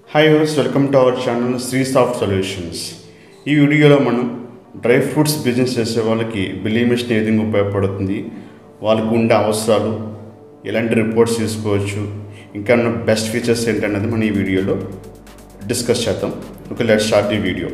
hi viewers welcome to our channel Sri soft solutions ఈ వీడియోలో మనం డ్రై ఫ్రూట్స్ బిజినెస్ చేసే వాళ్ళకి బిల్లింగ్ మిషన్ ఏ విధంగా ఉపయోగపడుతుంది వాళ్ళకు ఉండే అవసరాలు ఎలాంటి రిపోర్ట్స్ తీసుకోవచ్చు ఇంకా బెస్ట్ ఫీచర్స్ ఏంటన్నది మనం ఈ వీడియోలో డిస్కస్ చేద్దాం ఒక లెట్ స్టార్ట్ ఈ వీడియో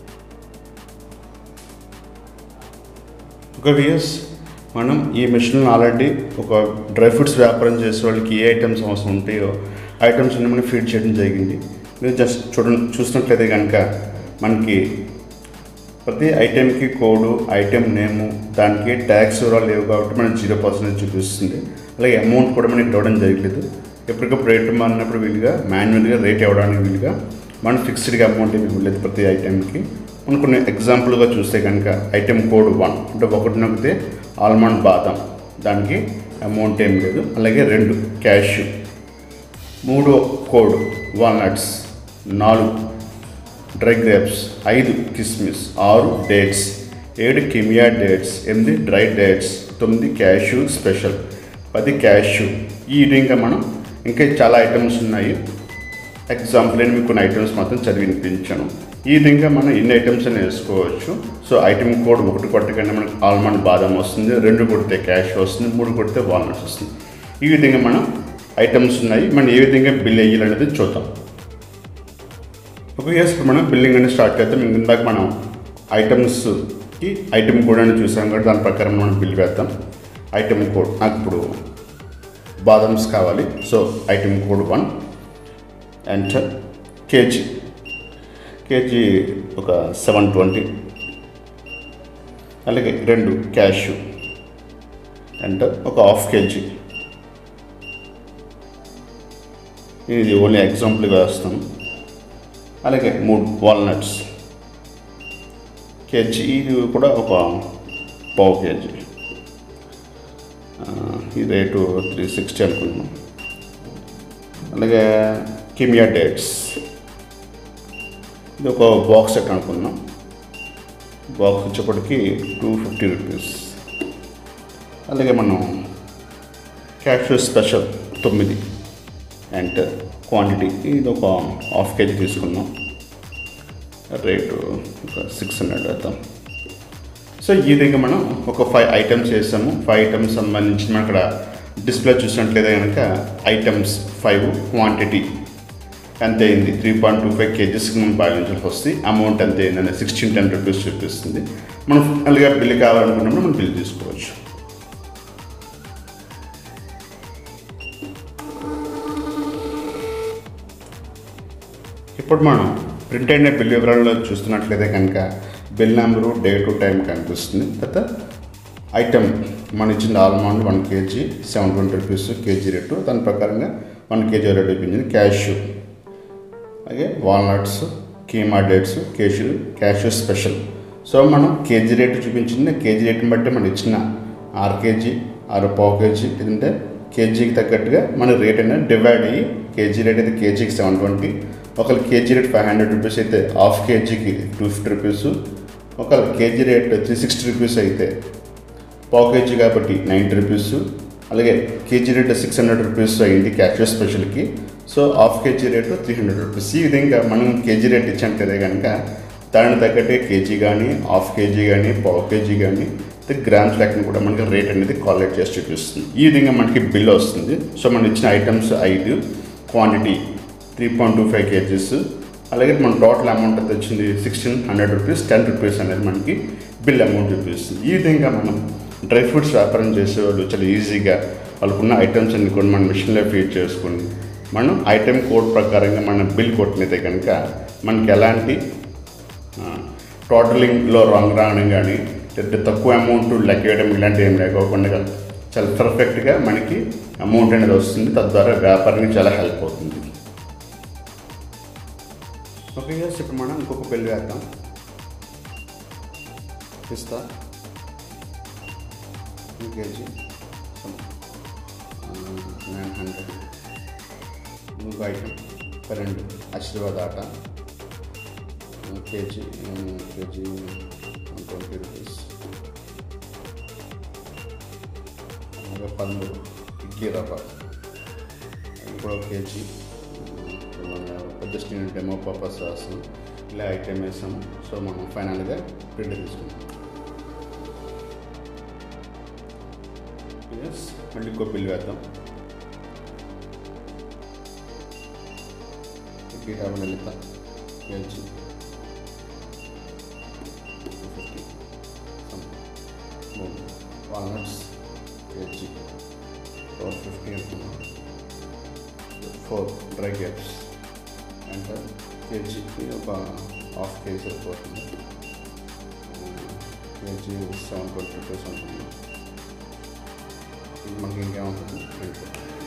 ఒక వియర్స్ మనం ఈ మిషన్ ఆల్రెడీ ఒక డ్రై ఫ్రూట్స్ వ్యాపారం చేసే వాళ్ళకి ఏ ఐటమ్స్ అవసరం ఉంటాయో ఐటమ్స్ అన్ని మనం ఫీడ్ చేయడం జరిగింది మీరు జస్ట్ చూడండి చూసినట్లయితే కనుక మనకి ప్రతి ఐటెంకి కోడు ఐటెం నేము దానికి ట్యాక్స్ వివరాలు లేవు కాబట్టి మనకి జీరో పర్సెంటేజ్ చూపిస్తుంది అలాగే అమౌంట్ కూడా మనకి ఇవ్వడం జరగలేదు ఎప్పటికప్పుడు రేట్ మారినప్పుడు వీలుగా మాన్యువల్గా రేట్ ఇవ్వడానికి వీలుగా మనం ఫిక్స్డ్గా అమౌంట్ ఏమి ఇవ్వలేదు ప్రతి ఐటెంకి మనం కొన్ని ఎగ్జాంపుల్గా చూస్తే కనుక ఐటెం కోడ్ వన్ అంటే ఒకటి నొక్కితే ఆల్మండ్ బాదం దానికి అమౌంట్ ఏం లేదు అలాగే రెండు క్యాష్ మూడో కోడ్ వాల్నట్స్ నాలుగు డ్రై గ్రేప్స్ ఐదు కిస్మిస్ ఆరు డేట్స్ ఏడు కిమియా డేట్స్ ఎనిమిది డ్రై డేట్స్ తొమ్మిది క్యాషు స్పెషల్ పది క్యాషు ఈ విధంగా మనం ఇంకా చాలా ఐటమ్స్ ఉన్నాయి ఎగ్జాంపుల్ నేను మీకు కొన్ని ఐటమ్స్ మాత్రం చదివి వినిపించాను ఈ విధంగా మనం ఎన్ని ఐటమ్స్ అని వేసుకోవచ్చు సో ఐటమ్ కోడ్ ఒకటి కొట్టగానే మనకు ఆల్మండ్ బాదం వస్తుంది రెండు కొడితే క్యాష్ వస్తుంది మూడు కొడితే వాల్నట్స్ వస్తుంది ఈ విధంగా మనం ఐటమ్స్ ఉన్నాయి మనం ఏ విధంగా బిల్ వేయాలనేది చూద్దాం ఒక ఇయర్స్ మనం బిల్లింగ్ అనేది స్టార్ట్ చేద్దాం ఇందాక మనం ఐటమ్స్కి ఐటమ్ కోడ్ అని చూసాం కాబట్టి దాని ప్రకారం మనం బిల్ వేద్దాం ఐటమ్ కోడ్ నాకు ఇప్పుడు బాదమ్స్ కావాలి so item code one enter KG KG ఒక సెవెన్ ట్వంటీ అలాగే రెండు క్యాష్ ఎంటర్ ఒక హాఫ్ కేజీ ఇది ఓన్లీ ఎగ్జాంపుల్గా వేస్తాను అలాగే మూడు వాల్నట్స్ కేజీ ఇది కూడా ఒక పావు కేజీ ఆ, ఈ రేటు త్రీ సిక్స్టీ అనుకుంటున్నాం అలాగే కిమియా డేట్స్ ఇది ఒక బాక్స్ సెట్ అనుకున్నాం బాక్స్ వచ్చేప్పటికి టూ ఫిఫ్టీ రూపీస్ అలాగే మనం క్యాష్ స్పెషల్ తొమ్మిది అండ్ క్వాంటిటీ ఇది ఒక హాఫ్ కేజీ తీసుకున్నాం రేటు ఒక సిక్స్ హండ్రెడ్ వేద్దాం సో ఈ విధంగా మనం ఒక ఫైవ్ ఐటమ్స్ చేసాము ఫైవ్ ఐటమ్స్ సంబంధించి మనం అక్కడ డిస్ప్లే చూసినట్లయితే కనుక ఐటమ్స్ ఫైవ్ క్వాంటిటీ ఎంత అయింది త్రీ పాయింట్ టూ ఫైవ్ కేజీస్కి మనం భావించాల్సి వస్తుంది అమౌంట్ ఎంత అయిందని సిక్స్టీన్ టెన్ రూపీస్ చూపిస్తుంది మనం ఫైనల్గా బిల్ కావాలనుకున్నప్పుడు మనం బిల్ తీసుకోవచ్చు ఇప్పుడు మనం ప్రింట్ అయిన బిల్ వివరాల్లో చూస్తున్నట్లయితే కనుక bill number day to time కనిపిస్తుంది తర్వాత ఐటమ్ మన ఇచ్చిన almond one KG seven twenty rupees KG rate దాని ప్రకారంగా వన్ కేజీ రేటు చూపించింది క్యాష్ అలాగే walnuts Kimia dates cashew cashew special so మనం కేజీ రేటు చూపించింది కేజీ రేటుని బట్టి మనం ఇచ్చిన ఆరు కేజీ ఆరు పావు కేజీ లేదంటే కేజీకి తగ్గట్టుగా మన రేట్ అనేది డివైడ్ అయ్యి కేజీ రేట్ అయితే కేజీకి సెవెన్ ట్వంటీ ఒకవేళ KG rate five hundred rupees అయితే హాఫ్ కేజీకి టూ ఫిఫ్టీ రూపీస్ ఒకవేళ KG rate three sixty rupees అయితే పావు కేజీ కాబట్టి నైంటీ రూపీస్ అలాగే KG rate six hundred rupees అయింది క్యాష్ స్పెషల్కి so half KG rate three hundred rupees ఈ విధంగా మనం కేజీ రేట్ ఇచ్చాంటే కనుక దానికి తగ్గట్టే కేజీ కానీ హాఫ్ కేజీ కానీ పావు కేజీ కానీ గ్రామ్స్ లెక్కన కూడా మనకి రేట్ అనేది కాలేట్ చేసి చూపిస్తుంది ఈ విధంగా మనకి బిల్ వస్తుంది సో మనం ఇచ్చిన ఐటమ్స్ ఐదు quantity three point two five KGs అలాగే మన టోటల్ అమౌంట్ ఎంత వచ్చింది sixteen hundred rupees ten rupees అనేది మనకి బిల్ అమౌంట్ చూపిస్తుంది ఈ విధంగా మనం డ్రై ఫ్రూట్స్ వ్యాపారం చేసేవాళ్ళు చాలా ఈజీగా వాళ్ళకున్న ఐటమ్స్ అన్ని కొన్ని మన మిషన్లో ఫీడ్ చేసుకుని మనం ఐటెం కోడ్ ప్రకారంగా మనం బిల్ కొట్టినైతే కనుక మనకి ఎలాంటి టోటలింగ్లో రాంగ్ రావడం కానీ లేదంటే తక్కువ అమౌంట్ లెక్క వేయడం ఇలాంటివి ఏం లేకోకుండా చాలా పర్ఫెక్ట్గా మనకి అమౌంట్ అనేది వస్తుంది తద్వారా వ్యాపారానికి చాలా హెల్ప్ అవుతుంది ఓకే గైస్ ఇప్పుడు మనం ఇంకొక బిల్ వేద్దాం పిస్తా కేజీ నైన్ హండ్రెడ్ ఇంకో ఐటమ్ రెండు ఆశీర్వాద్ ఆట KG KG one twenty rupees అలాగే పదమూడు ఇడ్లీ రవ్వ ఇది కూడా ఒక కేజీ జస్ట్ నేను డెమో పర్పస్ రాస్తాను ఇలా ఐటెం వేసాము సో మనం ఫైనల్గా ప్రింట్ తీసుకున్నాం ఎస్ మళ్ళీ ఇంకో బిల్ వేద్దాం Geetha Lalitha KG fifty walnuts KG four fifty అనుకున్నాం ఫోర్ డ్రై గ్రేప్స్ అండ్ కేజీకి ఒక హాఫ్ కేజీ సరిపోతుంది కేజీ సెవెన్ ట్వంటీ రూపీస్ ఉంటుంది మనకి ఇంకేముంటుంది ప్రింట్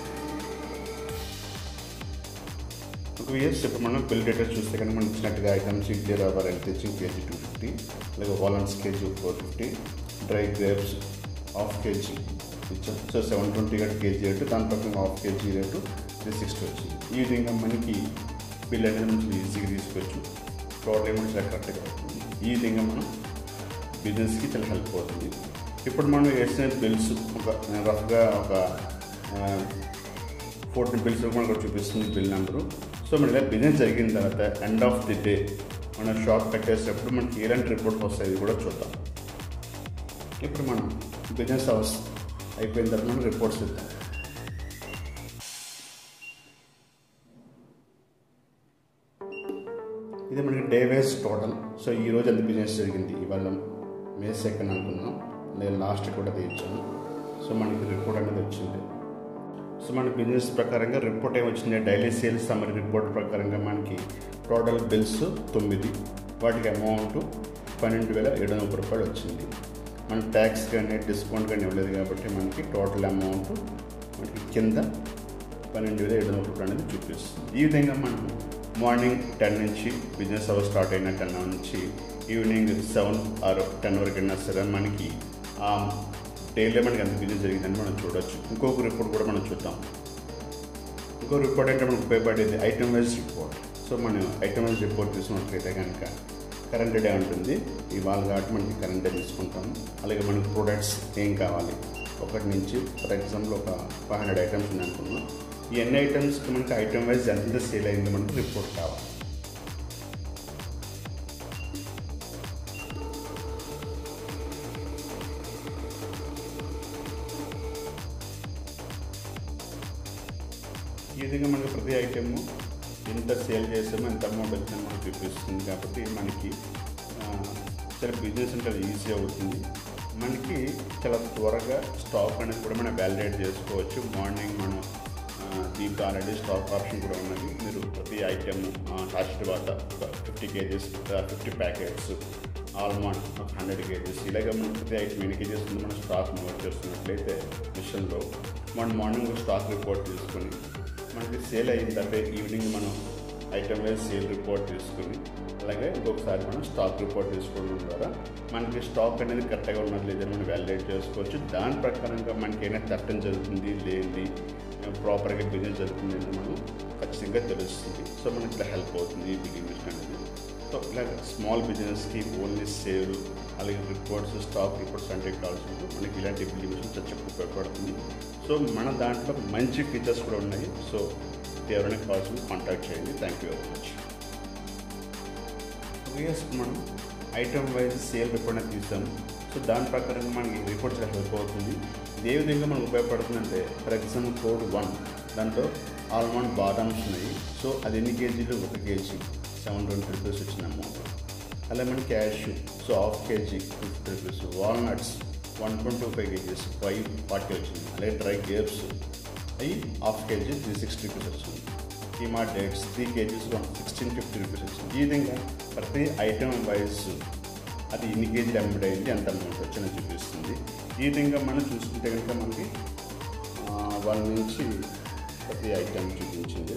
ఒక ఇయర్స్ ఇప్పుడు మనం బిల్ డేటా చూస్తే కనుక మనకి ఇచ్చినట్టుగా ఐటమ్స్ ఇడ్లీ రబ్బర్ ఎల్కేజీ కేజీ టూ ఫిఫ్టీ అలాగే walnuts KG four fifty dry grapes half KG ఇచ్చాం సో సెవెన్ ట్వంటీ గట్ కేజీ రేటు దాని ప్రకారం half KG rate three sixty వచ్చింది ఈ విధంగా మనకి బిల్ అనేది నుంచి ఈజీగా తీసుకోవచ్చు టోటల్ అమౌంట్ చాలా కరెక్ట్గా అవుతుంది ఈ విధంగా మనం బిజినెస్కి చాలా హెల్ప్ అవుతుంది ఇప్పుడు మనం వేసిన బిల్స్ ఒక రఫ్గా ఒక ఫోర్టీన్ బిల్స్ మనకు ఇక్కడ చూపిస్తుంది బిల్ నెంబరు సో మన ఇలా బిజినెస్ జరిగిన తర్వాత ఎండ్ ఆఫ్ ది డే మన షాప్ కట్టేసేటప్పుడు మనకి ఎలాంటి రిపోర్ట్ వస్తాయి ఇది కూడా చూద్దాం ఇప్పుడు మనం బిజినెస్ అవర్స్ అయిపోయిన తర్వాత మనం రిపోర్ట్స్ ఇద్దాం ఇది మనకి డే వేస్ టోటల్ సో ఈ రోజు ఎంత బిజినెస్ జరిగింది ఇవాళ మే సెకండ్ అనుకున్నాం నేను లాస్ట్ కూడా తీర్చాను సో మనకి రిపోర్ట్ అనేది వచ్చింది సో మన బిజినెస్ ప్రకారంగా రిపోర్ట్ ఏమొచ్చింది డైలీ సేల్స్ సమ్మరీ రిపోర్ట్ ప్రకారంగా మనకి టోటల్ బిల్స్ తొమ్మిది వాటికి అమౌంట్ పన్నెండు వేల ఏడు వందల రూపాయలు వచ్చింది మన ట్యాక్స్ కానీ డిస్కౌంట్ కానీ ఇవ్వలేదు కాబట్టి మనకి టోటల్ అమౌంట్ మనకి కింద పన్నెండు వేల ఏడు వందల రూపాయలు అనేది చూపిస్తుంది ఈ విధంగా మనం మార్నింగ్ టెన్ నుంచి బిజినెస్ అవర్ స్టార్ట్ అయిన టెన్ నుంచి ఈవినింగ్ సెవెన్ ఆర్ టెన్ వరకు అయినా సరే మనకి ఆ డైలీ మనకి ఎంత బిజినెస్ జరిగిందని మనం చూడొచ్చు ఇంకొక రిపోర్ట్ కూడా మనం చూద్దాం ఇంకో రిపోర్ట్ అంటే మనకు ఉపయోగపడేది ఐటమ్ వైజ్ రిపోర్ట్ సో మనం ఐటమ్ వైజ్ రిపోర్ట్ తీసుకున్నట్లయితే కనుక కరెంట్ డే ఉంటుంది ఇవాళ కాబట్టి మనకి కరెంట్ డే తీసుకుంటాం అలాగే మనకి ప్రొడక్ట్స్ ఏం కావాలి ఒకటి నుంచి ఫర్ ఎగ్జాంపుల్ ఒక ఫైవ్ హండ్రెడ్ ఐటమ్స్ ఉంది అనుకున్నాం ఈ ఎన్ని ఐటమ్స్కి మనకి ఐటమ్ వైజ్ ఎంత సేల్ అయిందో మనకి రిపోర్ట్ కావాలి ఈ విధంగా మనకి ప్రతి ఐటెము ఎంత సేల్ చేసామో ఎంత అమౌంట్ వచ్చిందో మనకు చూపిస్తుంది కాబట్టి మనకి ఆ, చాలా బిజినెస్ అంటే ఈజీ అవుతుంది మనకి చాలా త్వరగా స్టాక్ అనేది కూడా మనం వ్యాలిడేట్ చేసుకోవచ్చు మార్నింగ్ మనం ఆ, దీంట్లో ఆల్రెడీ స్టాక్ ఆప్షన్ కూడా ఉన్నది మీరు ప్రతి ఐటెమ్ ఆశీర్వాద ఒక fifty kgs fifty packets almond ఒక హండ్రెడ్ కేజీస్ ఇలాగ మనం ప్రతి ఐటమ్ ఎన్ని కేజీస్ ఉందో మనం స్టాక్ మూవ్ చేస్తున్నట్లయితే మిషన్లో మనం మార్నింగ్ స్టాక్ రిపోర్ట్ తీసుకొని మనకి సేల్ అయిన తర్వాత ఈవినింగ్ మనం ఐటమ్ వైజ్ సేల్ రిపోర్ట్ తీసుకుని అలాగే ఇంకొకసారి మనం స్టాక్ రిపోర్ట్ తీసుకోవడం ద్వారా మనకి స్టాక్ అనేది కరెక్ట్గా ఉన్నది లేదని మనం వ్యాలిడేట్ చేసుకోవచ్చు దాని ప్రకారంగా మనకి ఏమైనా చట్టం జరుగుతుంది లేనిది ప్రాపర్గా బిజినెస్ జరుగుతుంది అని మనం ఖచ్చితంగా తెలుస్తుంది సో మనకి ఇట్లా హెల్ప్ అవుతుంది ఈ బిజినెస్ మిషన్ అనేది సో ఇలా స్మాల్ బిజినెస్కి ఓన్లీ సేల్ అలాగే రిపోర్ట్స్ స్టాక్ రిపోర్ట్స్ అంటే కావాల్సి ఉంటుంది మనకి ఇలాంటి బిజినెస్ చర్చకు ఉపయోగపడుతుంది సో మన దాంట్లో మంచి ఫీచర్స్ కూడా ఉన్నాయి సో ఎవరైనా కావాల్సింది కాంటాక్ట్ చేయండి thank you very much years మనం ఐటమ్ వైజ్ సేల్ రిపోర్ట్ అనేది తీసాము సో దాని ప్రకారంగా మనకి రిపోర్ట్ చాలా హెల్ప్ అవుతుంది ఇది ఏ విధంగా మనకు ఉపయోగపడుతుందంటే ఫర్ ఎగ్జాంపుల్ కోడ్ వన్ దాంట్లో ఆల్మండ్ బాదామ్స్ ఉన్నాయి సో అది ఎన్ని కేజీలు ఒక కేజీ సెవెన్ ట్వంటీ రూపీస్ వచ్చిన అమౌంట్ అలాగే మన cash so half kg fifty rupees walnuts one twenty five kgs five forty వచ్చింది అలాగే డ్రై గ్రేప్స్ అవి half kg three sixty rupees వచ్చింది Kimia dates three kgs one sixteen fifty rupees వచ్చింది ఈ విధంగా ప్రతి ఐటమ్ వైజ్ అది ఎన్ని కేజీలు అమ్ముడు అయింది ఎంత అమౌంట్ వచ్చిందో చూపిస్తుంది ఈ విధంగా మనం చూసుకుంటే కనుక మనకి వన్ నుంచి ప్రతి ఐటమ్ చూపించింది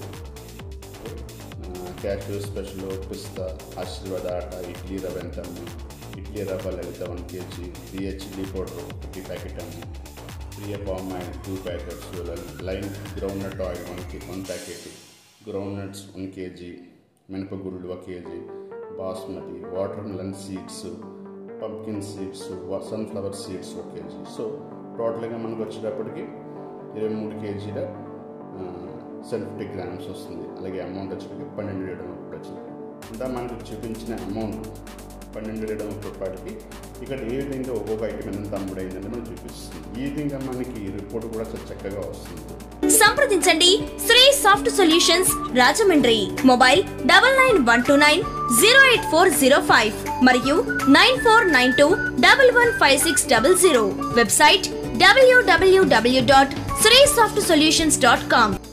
క్యాష్ స్పెషల్ పిస్తా ఆశీర్వాద ఆట ఇడ్లీ రవ్వ ఎంత అమ్ము idli rava Lalitha one kg Riya chilli powder fifty packet అమ్ము Riya palm oil two packets line groundnut oil one k one packet groundnuts one kg మినపగురుడు ఒక kg basmati watermelon seeds pumpkin seeds sunflower seeds ఒక kg so టోటల్గా మనకు వచ్చేటప్పటికి ఇరవై మూడు కేజీల సెల్ఫ్ గ్రామ్స్ వస్తుంది అలాగే అమౌంట్ వచ్చేప్పటికి పన్నెండు ఏడు ఒకటి వచ్చింది ఇంత మనకు చూపించిన అమౌంట్ పన్నెండు ఏడు రూపాయలకి ఇక్కడ ఏ విధంగా ఒక్కొక్క ఐటమ్ ఎంత అమ్ముడైందని మనకు చూపిస్తుంది ఈ విధంగా మనకి రిపోర్ట్ కూడా చాలా చక్కగా వస్తుంది సంప్రదించండి Sri soft Solutions Rajahmundry mobile double nine one two nine zero eight four zero five మరియు nine four nine two double one five six double zero website డబ్ల్యూడబ్ల్యూడబ్ల్యూ dot Sri soft Solutions dot com